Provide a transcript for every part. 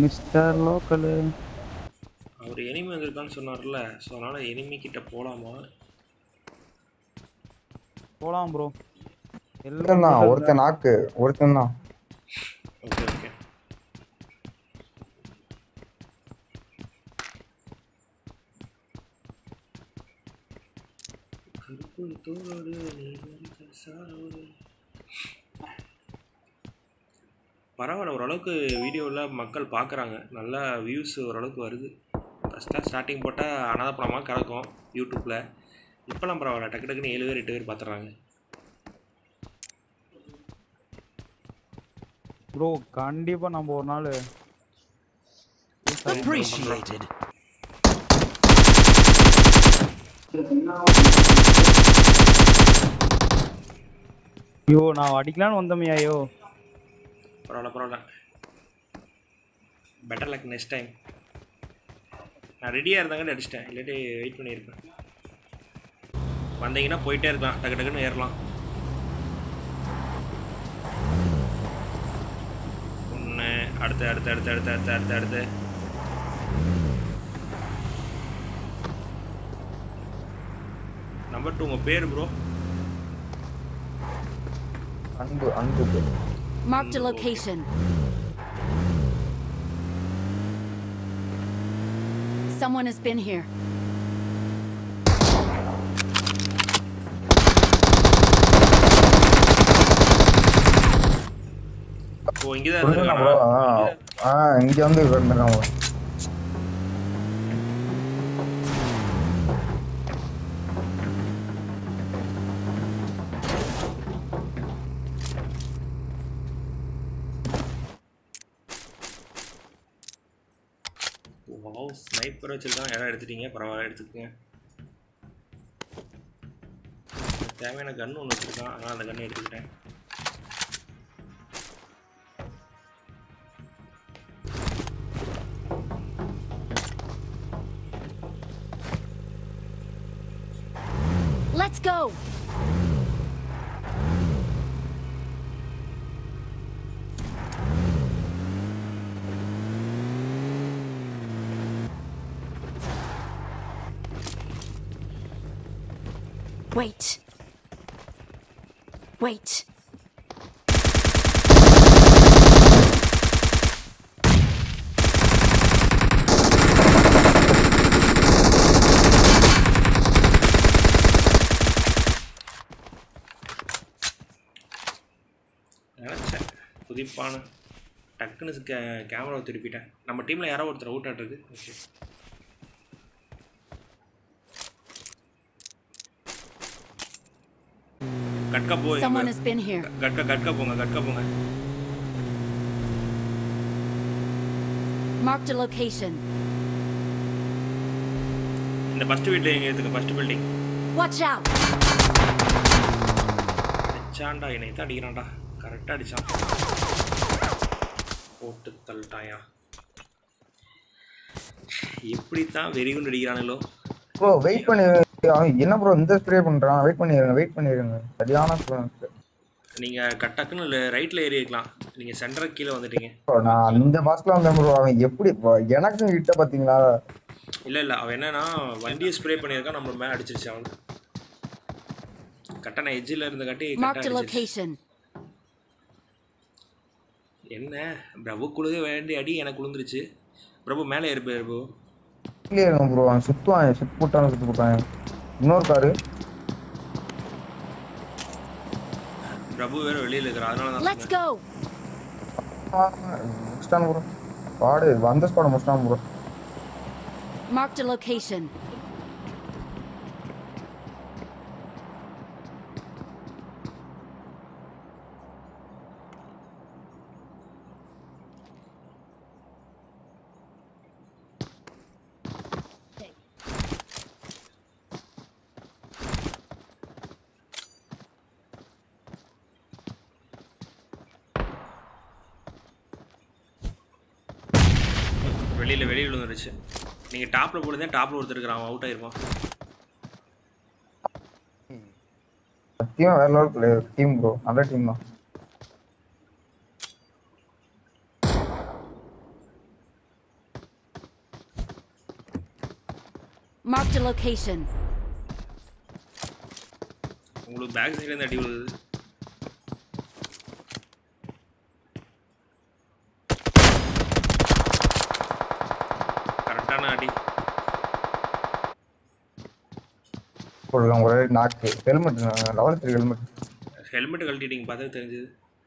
Mister local அவர் enemy வந்திருக்கான்னு சொன்னார்ல so அதனால் எனிமி கிட்ட போகலாமா போலாம் ப்ரோ ஒருத்தன் தான் ஒருத்தன் நாக்கு ஒருத்தன் தான் ஓகே ஓகே கருப்பு தோளோடு நீ வந்த சாரோடு. பரவாயில்ல ஓரளவுக்கு வீடியோவில் மக்கள் பார்க்குறாங்க நல்லா வியூஸ் ஓரளவுக்கு வருது ஃபஸ்ட்டாக ஸ்டார்டிங் போட்டால் அனாத படமாக கிடக்கும் யூடியூப்பில் இப்போலாம் பரவாயில்ல டக்கு டக்குன்னு ஏழு பேர் எட்டு பேர் பார்த்துறாங்க ப்ரோ கண்டிப்பா நம்ம ஒரு நாள் Appreciated. ஐயோ நான் அடிக்கலான்னு வந்தோமே ஐயோ பரவாயில்ல பரவாயில்ல பெட்டர் லக் நெக்ஸ்ட் டைம் நான் ரெடியாக இருந்தாங்கன்னு அடிச்சிட்டேன் இல்லாட்டி வெயிட் பண்ணியிருப்பேன் வந்தீங்கன்னா போயிட்டே இருக்கலாம் டக்கு டக்குன்னு ஏறலாம் ஒன்று அடுத்து அடுத்து அடுத்து அடுத்து அடுத்து அடுத்து அடுத்து நம்பர் டூ உங்கள் பேர் ப்ரோ அன்பு அன்பு Marked a location. Someone has been here. ஓ இங்கே தான் சொல்லுங்க இருந்திருக்கானா bro. ஆ ஆ, இங்க வந்து இருந்திருக்கான் bro. வாவ் ஸ்னைப்பர் வச்சிருக்கான் யாராவது எடுத்துட்டீங்க பரவாயில்ல எடுத்துக்கங்க எனக்கு தேவையான கன் ஒன்று வச்சிருக்கான் ஆனால் அந்த கன்னை எடுத்துக்கிட்டேன் Let's go! Wait. Wait. நினச்சேன் குதிப்பான டக்குன்னு கே கேமராவை திருப்பிட்டேன் நம்ம டீமில் யாரோ ஒருத்தர் அவுட் ஆட்டுறது ஓகே கட்கா போய் Someone has been here. Gatka gatka போங்க கட்கா போங்க Marked a location. இந்த ஃபஸ்ட்டு வீட்டில் எங்கே எடுத்துக்க ஃபஸ்ட்டு பில்டிங் Watch out! அடிச்சான்டா என்னை தான் அடிக்கிறான்டா கரெக்டாக அடிச்சான் போட்டு தள்ளிட்டாயா எப்படி தான் வெறிகுண்டு அடிக்கிறானுங்களோ ப்ரோ வெயிட் பண்ணி அவன் என்ன ப்ரோ இந்த ஸ்ப்ரே பண்றான் வெயிட் பண்ணிருங்க வெயிட் பண்ணிருங்க சரியான ஸ்ப்ரே நீங்கள் கட்டாக்குன்னு ரைட்டில் ஏறி இருக்கலாம் நீங்கள் சென்டருக்கு கீழே வந்துட்டீங்க நான் அந்த பாஸ்ல வந்தேன் ப்ரோ அவன் எப்படி எனக்கும் கிட்ட பாத்தீங்களா இல்லை இல்லை அவன் என்னன்னா வண்டியை ஸ்ப்ரே பண்ணியிருக்கான் நம்ம மேலே அடிச்சிருச்சு அவன் கட்டண எஜ்ஜில் இருந்த காட்டி Marked a கரெக்டாக அடிச்சிருச்சு location. என்ன பிரபு குழுக வேண்டிய அடி எனக்கு விழுந்துருச்சு பிரபு மேலே ஏறு பிரபு இல்லையே இருக்கும் ப்ரோ அவன் சுத்துவான் சுத்து போட்டாலும் சுத்து போட்டான் இன்னொரு காரு பிரபு வேற வெளியில் இருக்கிறான் அதனால தான் Let's சொன்னேன். go! முடிச்சிட்டான் ப்ரோ பாடு வந்த ஸ்பாட முடிச்சிட்டான் ப்ரோ Marked a location. வெளியில் வெளியில் விழுந்துருச்சு நீங்கள் டாப்பில் போடுதே டாப்பில் ஒருத்தர் இருக்கிறான் அவன் அவுட் ஆயிருப்பான் சத்தியமா வேற லெவல் பிளேயர் டீம் ப்ரோ நல்ல டீம் தான் Marked a location. உங்களுக்கு பேக் சைட்லேருந்து அடி விழுது கரெக்டான அடி போடுறோம் ஒரே நாக்கு helmet level three helmet helmet கழட்டிட்டீங்க பார்த்தா தெரிஞ்சது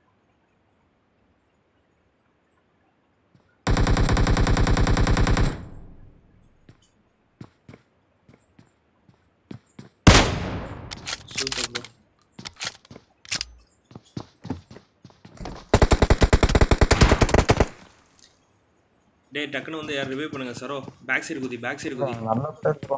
சூப்பர் ப்ரோ டேய் டக்குன்னு வந்து யார் ரிவைவ் பண்ணுங்க சரோ பேக் சைடு குதி பேக் சைடு குதி நல்ல பேர்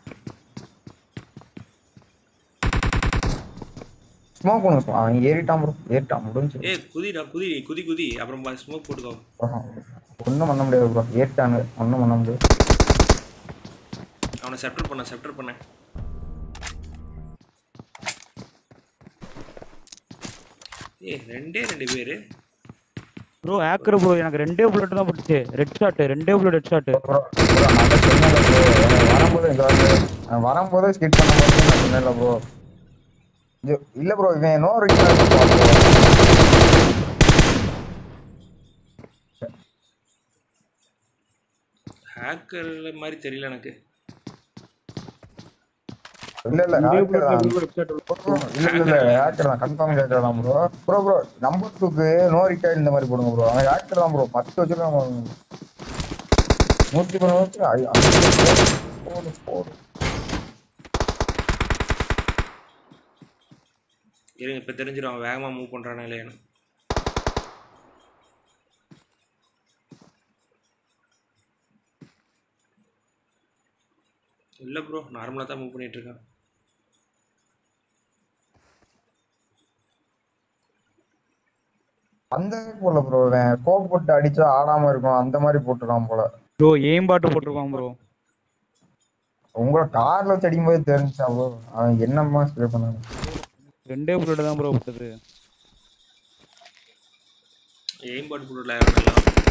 ஸ்மோக் பண்ணுங்க அவன் ஏறிட்டான் ப்ரோ ஏறிட்டான் முடிஞ்சு ஏய் குதிடா குதி குதி குதி அப்புறம் ஸ்மோக் போட்டுக்கோ ஒன்றும் பண்ண முடியாது ப்ரோ ஏறிட்டானு ஒன்றும் பண்ண முடியாது அவனை செப்டர் பண்ண செப்டர் பண்ண ஏய் ரெண்டே ரெண்டு பேரு ப்ரோ ஹேக்கர் ப்ரோ எனக்கு ரெண்டே புல்லட் தான் போட்டுச்சு ரெட் ஷாட் ரெண்டே bullet red shot bro bro நான் தான் சொன்னேன்ல ப்ரோ வரும்போது இங்க வந்து நான் வரும்போது ஸ்கிட் பண்ணும்போது நான் சொன்னேன்ல ப்ரோ இல்ல ப்ரோ இவன் நோ ரிச்சார்ஜ் ஹேக்கர் மாதிரி தெரியல எனக்கு இல்ல இல்ல ரெண்டே hacker தான். புல்லட் ரெட் ஷாட் bro, இல்ல இல்ல இல்ல ஹேக்கர் தான் கன்ஃபார்ம் ஹேக்கர் தான் ப்ரோ ப்ரோ ப்ரோ நம்பர் டூக்கு நோ ரிச்சார்ஜ் இந்த மாதிரி போடுங்க ப்ரோ அவன் ஹேக்கர் தான் ப்ரோ பத்து வச்சிருக்கான் நூத்தி பதினோரு போடு போடு இருங்க இப்போ தெரிஞ்சிடும் அவன் வேகமாக மூவ் பண்ணுறானா இல்லையான்னு இல்லை ப்ரோ நார்மலாக தான் மூவ் பண்ணிட்டு இருக்கான் அந்த போல ப்ரோ இவன் கோப் போட்டு அடிச்சா ஆடாம இருக்கும் அந்த மாதிரி போட்டுருக்கான் போல ப்ரோ எய்ம் பாட்டு போட்டிருப்பான் ப்ரோ உங்களை கார்ல வச்சு அடிக்கும் போது தெரிஞ்சா ப்ரோ அவன் என்னமா ஸ்ப்ரே பண்ணாங்க ரெண்டே புல்லட் தான் ப்ரோ போட்டது எய்ம் பாட்டு போட்டு நல்லா